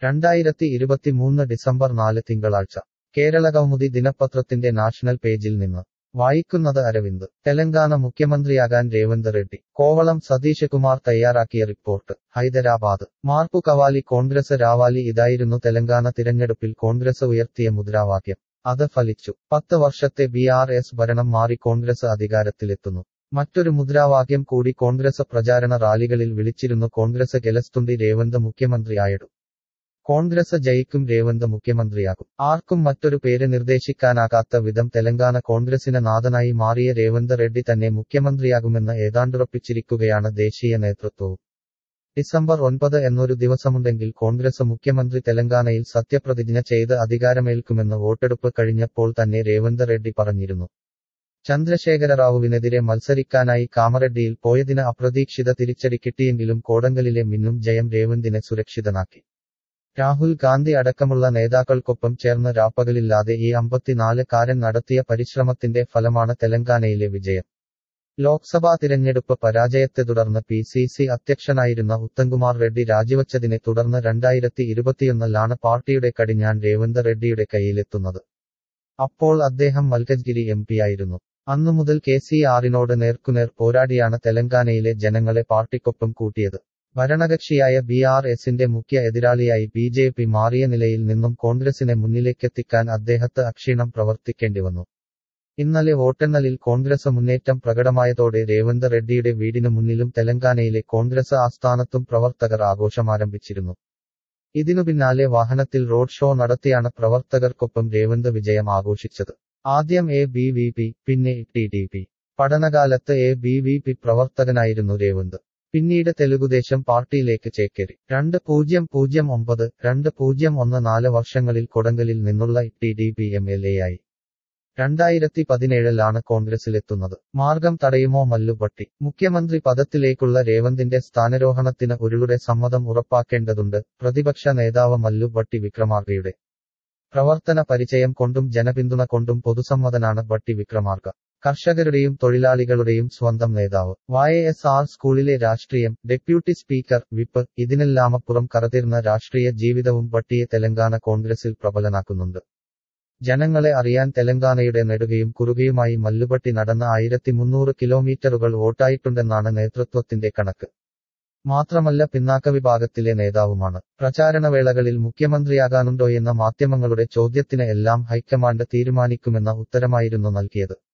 രണ്ടായിരത്തി ഇരുപത്തിമൂന്ന് ഡിസംബർ നാല് തിങ്കളാഴ്ച കേരള കൗമുദി ദിനപത്രത്തിന്റെ നാഷണൽ പേജിൽ നിന്ന് വായിക്കുന്നത് അരവിന്ദ് തെലങ്കാന മുഖ്യമന്ത്രിയാകാൻ രേവന്ത് റെഡ്ഡി കോവളം സതീഷ് കുമാർ തയ്യാറാക്കിയ റിപ്പോർട്ട് ഹൈദരാബാദ് മാർപ്പു കവാലി കോൺഗ്രസ് രാവാലി ഇതായിരുന്നു തെലങ്കാന തിരഞ്ഞെടുപ്പിൽ കോൺഗ്രസ് ഉയർത്തിയ മുദ്രാവാക്യം അത് ഫലിച്ചു പത്ത് വർഷത്തെ ബി ആർ എസ് ഭരണം മാറി കോൺഗ്രസ് അധികാരത്തിലെത്തുന്നു മറ്റൊരു മുദ്രാവാക്യം കൂടി കോൺഗ്രസ് പ്രചാരണ റാലികളിൽ വിളിച്ചിരുന്നു കോൺഗ്രസ് ഗെലസ്തുണ്ടി രേവന്ത് മുഖ്യമന്ത്രിയായിടും കോൺഗ്രസ് ജയിക്കും രേവന്ത് മുഖ്യമന്ത്രിയാകും ആർക്കും മറ്റൊരു പേര് നിർദ്ദേശിക്കാനാകാത്ത വിധം തെലങ്കാന കോൺഗ്രസിന് നാഥനായി മാറിയ രേവന്ത് റെഡ്ഡി തന്നെ മുഖ്യമന്ത്രിയാകുമെന്ന് ഏതാണ്ടുറപ്പിച്ചിരിക്കുകയാണ് ദേശീയ നേതൃത്വവും ഡിസംബർ ഒൻപത് എന്നൊരു ദിവസമുണ്ടെങ്കിൽ കോൺഗ്രസ് മുഖ്യമന്ത്രി തെലങ്കാനയിൽ സത്യപ്രതിജ്ഞ ചെയ്ത് അധികാരമേൽക്കുമെന്ന് വോട്ടെടുപ്പ് കഴിഞ്ഞപ്പോൾ തന്നെ രേവന്ത് റെഡ്ഡി പറഞ്ഞിരുന്നു ചന്ദ്രശേഖരറാവുവിനെതിരെ മത്സരിക്കാനായി കാമറെഡ്ഡിയിൽ പോയതിന് അപ്രതീക്ഷിത തിരിച്ചടി കിട്ടിയെങ്കിലും കോടങ്കലിലെ മിന്നും ജയം രേവന്തിനെ സുരക്ഷിതനാക്കി രാഹുൽ ഗാന്ധി അടക്കമുള്ള നേതാക്കൾക്കൊപ്പം ചേർന്ന് രാപ്പകലില്ലാതെ ഈ അമ്പത്തിനാല് കാരൻ നടത്തിയ പരിശ്രമത്തിന്റെ ഫലമാണ് തെലങ്കാനയിലെ വിജയം ലോക്സഭാ തിരഞ്ഞെടുപ്പ് പരാജയത്തെ തുടർന്ന് പി സി സി അധ്യക്ഷനായിരുന്ന ഉത്തംകുമാർ റെഡ്ഡി രാജിവച്ചതിനെ തുടർന്ന് രണ്ടായിരത്തി ഇരുപത്തിയൊന്നിലാണ് പാർട്ടിയുടെ കടിഞ്ഞാൻ രേവന്ത് റെഡ്ഡിയുടെ കയ്യിലെത്തുന്നത് അപ്പോൾ അദ്ദേഹം മൽക്കജ്ഗിരി എം പിയായിരുന്നു അന്നുമുതൽ കെ സി ആറിനോട് നേർക്കുനേർ പോരാടിയാണ് തെലങ്കാനയിലെ ജനങ്ങളെ പാർട്ടിക്കൊപ്പം കൂട്ടിയത് ഭരണകക്ഷിയായ ബി ആർ എസിന്റെ മുഖ്യ എതിരാളിയായി ബി ജെ പി മാറിയ നിലയിൽ നിന്നും കോൺഗ്രസിനെ മുന്നിലേക്കെത്തിക്കാൻ അദ്ദേഹത്ത് അക്ഷീണം പ്രവർത്തിക്കേണ്ടിവന്നു ഇന്നലെ വോട്ടെണ്ണലിൽ കോൺഗ്രസ് മുന്നേറ്റം പ്രകടമായതോടെ രേവന്ത് റെഡ്ഡിയുടെ വീടിനു മുന്നിലും തെലങ്കാനയിലെ കോൺഗ്രസ് ആസ്ഥാനത്തും പ്രവർത്തകർ ആഘോഷമാരംഭിച്ചിരുന്നു ഇതിനു പിന്നാലെ വാഹനത്തിൽ റോഡ് ഷോ നടത്തിയാണ് പ്രവർത്തകർക്കൊപ്പം രേവന്ത് വിജയം ആഘോഷിച്ചത് ആദ്യം എ ബി വി പി പിന്നെ ടി ഡി പി പഠനകാലത്ത് എ ബി വി പി പ്രവർത്തകനായിരുന്നു രേവന്ത് പിന്നീട് തെലുഗുദേശം പാർട്ടിയിലേക്ക് ചേക്കേറി രണ്ട് പൂജ്യം പൂജ്യം ഒമ്പത് രണ്ട് പൂജ്യം ഒന്ന് നാല് വർഷങ്ങളിൽ കൊടങ്കലിൽ നിന്നുള്ള T D P M L A ആയി രണ്ടായിരത്തി പതിനേഴിലാണ് കോൺഗ്രസിലെത്തുന്നത് മാർഗം തടയുമോ മല്ലുപട്ടി മുഖ്യമന്ത്രി പദത്തിലേക്കുള്ള രേവന്തിന്റെ സ്ഥാനാരോഹണത്തിന് ഒരുളുടെ സമ്മതം ഉറപ്പാക്കേണ്ടതുണ്ട് പ്രതിപക്ഷ നേതാവ് മല്ലുപട്ടി വിക്രമാർഗയുടെ പ്രവർത്തന പരിചയം കൊണ്ടും ജനപിന്തുണ കൊണ്ടും പൊതുസമ്മതനാണ് ഭട്ടി വിക്രമാർഗ കർഷകരുടെയും തൊഴിലാളികളുടെയും സ്വന്തം നേതാവ് വായ എസ് ആർ സ്കൂളിലെ രാഷ്ട്രീയം ഡെപ്യൂട്ടി സ്പീക്കർ വിപ്പ് ഇതിനെല്ലാമപ്പുറം കറതിർന്ന രാഷ്ട്രീയ ജീവിതവും ഭട്ടിയെ തെലങ്കാന കോൺഗ്രസിൽ പ്രബലനാക്കുന്നുണ്ട് ജനങ്ങളെ അറിയാൻ തെലങ്കാനയുടെ നെടുകയും കുറുകയുമായി മല്ലുപട്ടി നടന്ന ആയിരത്തി മുന്നൂറ് കിലോമീറ്ററുകൾ വോട്ടായിട്ടുണ്ടെന്നാണ് നേതൃത്വത്തിന്റെ കണക്ക് മാത്രമല്ല പിന്നാക്ക വിഭാഗത്തിലെ നേതാവുമാണ് പ്രചാരണവേളകളിൽ മുഖ്യമന്ത്രിയാകാനുണ്ടോയെന്ന മാധ്യമങ്ങളുടെ ചോദ്യത്തിന് എല്ലാം ഹൈക്കമാൻഡ് തീരുമാനിക്കുമെന്ന ഉത്തരമായിരുന്നു നൽകിയത്